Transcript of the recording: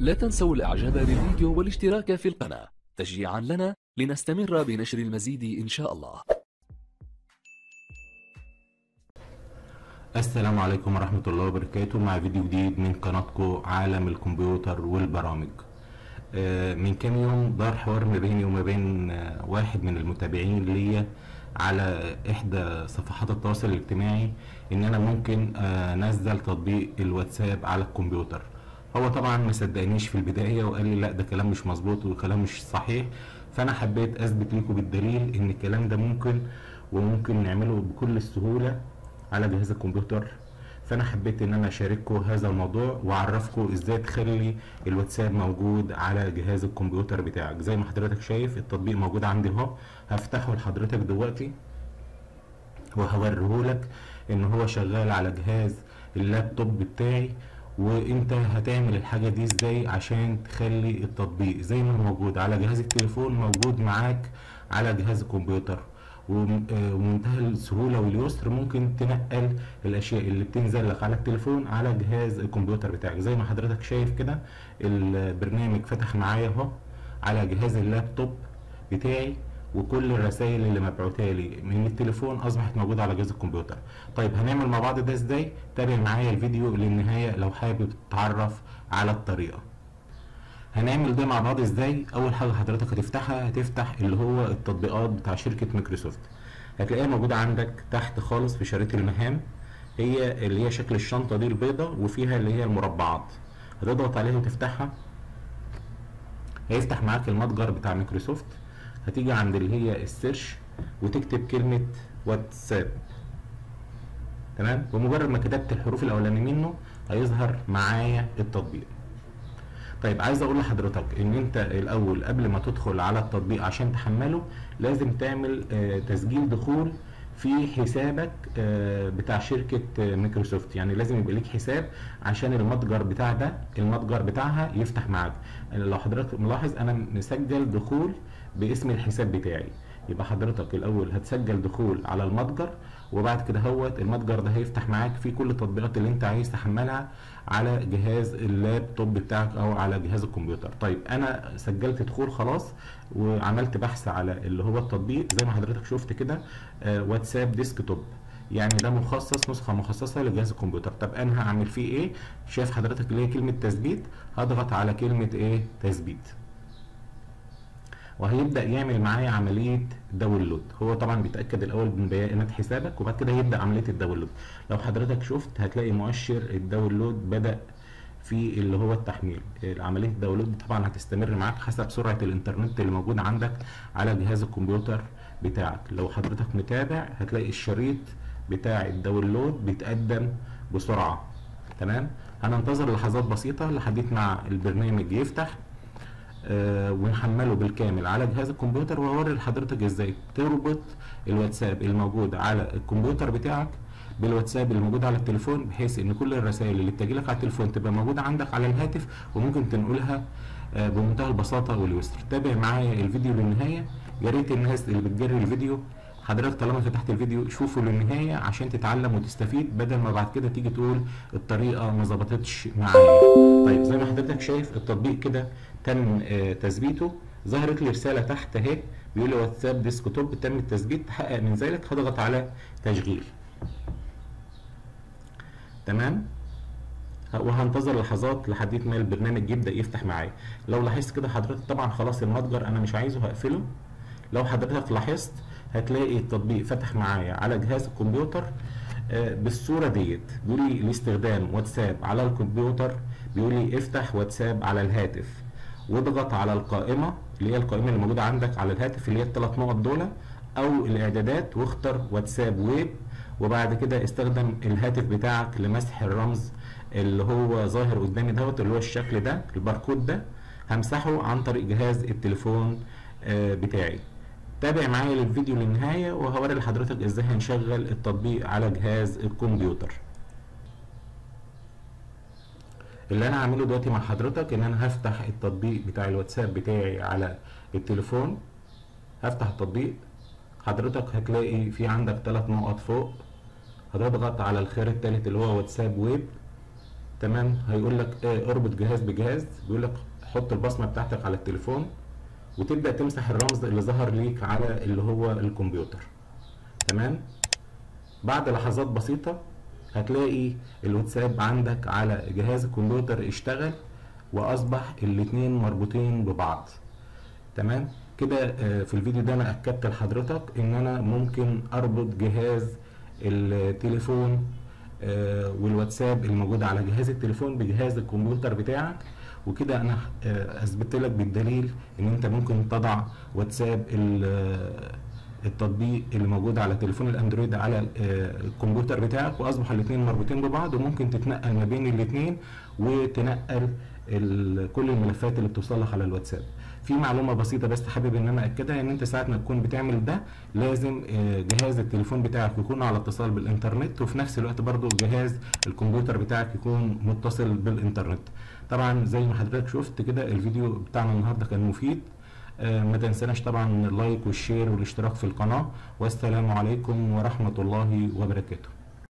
لا تنسوا الاعجاب بالفيديو والاشتراك في القناة تشجيعا لنا لنستمر بنشر المزيد ان شاء الله السلام عليكم ورحمة الله وبركاته مع فيديو جديد من قناتكم عالم الكمبيوتر والبرامج آه، من كام يوم دار حوار ما بيني وما بين آه، واحد من المتابعين ليا على احدى صفحات التواصل الاجتماعي ان انا ممكن آه، انزل تطبيق الواتساب على الكمبيوتر هو طبعا ما صدقنيش في البداية وقال لي لا ده كلام مش مظبوط وكلام مش صحيح فانا حبيت اثبت لكم بالدليل ان الكلام ده ممكن وممكن نعمله بكل السهولة على جهاز الكمبيوتر فانا حبيت ان انا اشارككم هذا الموضوع واعرفكم ازاي تخلي الواتساب موجود على جهاز الكمبيوتر بتاعك زي ما حضرتك شايف التطبيق موجود عندي اهو هفتحه لحضرتك دلوقتي وهوريهولك ان هو شغال على جهاز اللابتوب بتاعي وانت هتعمل الحاجة دي ازاي عشان تخلي التطبيق زي ما هو موجود على جهاز التليفون موجود معاك على جهاز الكمبيوتر وم- آه، ومنتهى السهولة واليسر ممكن تنقل الأشياء اللي بتنزل لك على التليفون على جهاز الكمبيوتر بتاعك زي ما حضرتك شايف كده البرنامج فتح معايا اهو على جهاز اللابتوب بتاعي وكل الرسائل اللي مبعوتها لي من التليفون اصبحت موجوده على جهاز الكمبيوتر طيب هنعمل مع بعض ده ازاي تابع معايا الفيديو للنهايه لو حابب تتعرف على الطريقه هنعمل ده مع بعض ازاي اول حاجه حضرتك هتفتحها هتفتح اللي هو التطبيقات بتاع شركه مايكروسوفت هتلاقيها موجوده عندك تحت خالص في شريط المهام هي اللي هي شكل الشنطه دي البيضه وفيها اللي هي المربعات هتضغط عليها وتفتحها هيفتح معاك المتجر بتاع مايكروسوفت هتيجي عند اللي هي السيرش وتكتب كلمه واتساب تمام بمجرد ما كتبت الحروف الاولانيه منه هيظهر معايا التطبيق طيب عايز اقول لحضرتك ان انت الاول قبل ما تدخل على التطبيق عشان تحمله لازم تعمل آه، تسجيل دخول في حسابك آه، بتاع شركة آه، مايكروسوفت يعني لازم يبقى ليك حساب عشان المتجر بتاع ده المتجر بتاعها يفتح معاك يعني لو حضرتك ملاحظ انا مسجل دخول باسم الحساب بتاعي يبقى حضرتك الاول هتسجل دخول على المتجر وبعد كده هوت المتجر ده هيفتح معاك فيه كل التطبيقات اللي انت عايز تحملها على جهاز اللابتوب بتاعك او على جهاز الكمبيوتر طيب انا سجلت دخول خلاص وعملت بحث على اللي هو التطبيق زي ما حضرتك شفت كده آه، واتساب ديسكتوب يعني ده مخصص نسخه مخصصه لجهاز الكمبيوتر طب انا هعمل فيه ايه شايف حضرتك اللي هي كلمه تثبيت هضغط على كلمه ايه تثبيت وهيبدا يعمل معايا عمليه داونلود هو طبعا بيتاكد الاول من بيانات حسابك وبعد كده يبدا عمليه الداونلود لو حضرتك شفت هتلاقي مؤشر الداونلود بدا في اللي هو التحميل عمليه الداونلود دي طبعا هتستمر معاك حسب سرعه الانترنت اللي موجود عندك على جهاز الكمبيوتر بتاعك لو حضرتك متابع هتلاقي الشريط بتاع الداونلود بيتقدم بسرعه تمام هننتظر لحظات بسيطه لحد مع البرنامج يفتح آه، ونحمله بالكامل على جهاز الكمبيوتر وهوري لحضرتك ازاي تربط الواتساب الموجود على الكمبيوتر بتاعك بالواتساب اللي موجود على التليفون بحيث ان كل الرسائل اللي بتجيلك على التليفون تبقى موجوده عندك على الهاتف وممكن تنقلها آه، بمنتهى البساطه واليسر تابع معايا الفيديو للنهايه يا ريت الناس اللي بتجري الفيديو حضرتك طالما فتحت الفيديو شوفه للنهايه عشان تتعلم وتستفيد بدل ما بعد كده تيجي تقول الطريقه ما ظبطتش معايا طيب زي ما حضرتك شايف التطبيق كده تم آه، تثبيته ظهرت لي رساله تحت اهي بيقول لي واتساب ديسكتوب تم التثبيت تحقق من ذلك هضغط على تشغيل تمام وهنتظر لحظات لحد ما البرنامج يبدا يفتح معايا لو لاحظت كده حضرتك طبعا خلاص المتجر انا مش عايزه هقفله لو حضرتك لاحظت هتلاقي التطبيق فتح معايا على جهاز الكمبيوتر آه، بالصوره ديت بيقول لي لاستخدام واتساب على الكمبيوتر بيقول لي افتح واتساب على الهاتف واضغط على القائمه اللي هي القائمه اللي موجوده عندك على الهاتف اللي هي الثلاث نقط دول او الاعدادات واختر واتساب ويب وبعد كده استخدم الهاتف بتاعك لمسح الرمز اللي هو ظاهر قدامي دوت اللي هو الشكل ده الباركود ده همسحه عن طريق جهاز التليفون آه، بتاعي تابع معايا للفيديو للنهاية وهوري لحضرتك ازاي هنشغل التطبيق على جهاز الكمبيوتر اللي انا هعمله دلوقتي مع حضرتك ان انا هفتح التطبيق بتاع الواتساب بتاعي على التليفون هفتح التطبيق حضرتك هتلاقي في عندك ثلاث نقط فوق هتضغط على الخيار الثالث اللي هو واتساب ويب تمام هيقول لك آه، اربط جهاز بجهاز بيقول لك حط البصمه بتاعتك على التليفون وتبدا تمسح الرمز اللي ظهر ليك على اللي هو الكمبيوتر تمام بعد لحظات بسيطه هتلاقي الواتساب عندك على جهاز الكمبيوتر اشتغل واصبح الاتنين مربوطين ببعض تمام كده آه، في الفيديو ده انا اكدت لحضرتك ان انا ممكن اربط جهاز التليفون آه، والواتساب الموجود على جهاز التليفون بجهاز الكمبيوتر بتاعك وكده انا آه، اثبت لك بالدليل ان انت ممكن تضع واتساب ال- آه، التطبيق اللي موجود على تليفون الاندرويد على آه، الكمبيوتر بتاعك واصبح الاثنين مربوطين ببعض وممكن تتنقل ما بين الاثنين وتنقل ال- كل الملفات اللي بتوصل لك على الواتساب في معلومه بسيطه بس حابب ان انا اكدها ان انت ساعه ما تكون بتعمل ده لازم آه، جهاز التليفون بتاعك يكون على اتصال بالانترنت وفي نفس الوقت برضو جهاز الكمبيوتر بتاعك يكون متصل بالانترنت طبعا زي ما حضرتك شفت كده الفيديو بتاعنا النهارده كان مفيد آه، ما تنسناش طبعا اللايك والشير والاشتراك في القناه والسلام عليكم ورحمه الله وبركاته